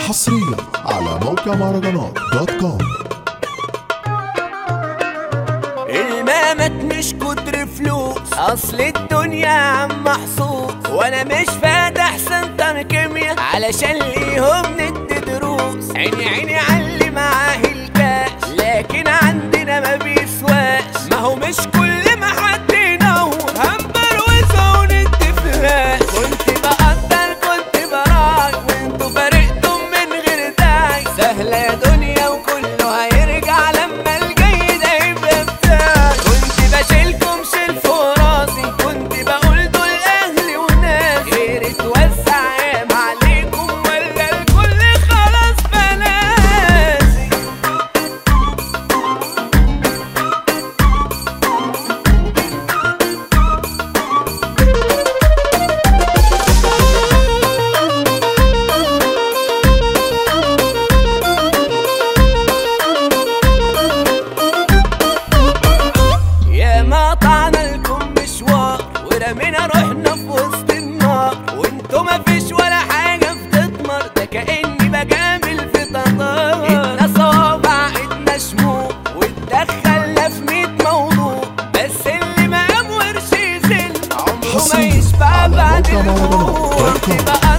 حصريا على موقع مهرجانات دوت كوم المامت مش كتر فلوس اصل الدنيا عم محظوظ وانا مش فاتح سنتر كيمياء علشان ليهم ندي دروس عيني عيني علي معاه الكاش لكن عندنا ما بيسواش ما هو مش كل ما حد ينور همبر وزة وندي فلاش كنت بقدر كنت براك وانتوا فرقتم من غير داعي سهلة يا دنيا وكله هيرجع لما الجاي ده يبقى بتاعي كنت بشيلكم شيل فوق راسي كنت بقول دول اهلي وناسي غير توسع ايام عليكم ولا الكل خلاص بناسي يا ما طعنا لكم مشوار ورمينا روحنا في وسط النار وانتوا ما فيش ولا حاجة بتتمر ده كأني بجامل في تطار ادنا صوابع ادنا شموع واتدخلنا في ميت موضوع بس اللي ما قام ورش يزل عمره ما حصرياً يشبع على بعد موقع الموت مهرجانات دوت كوم. بقى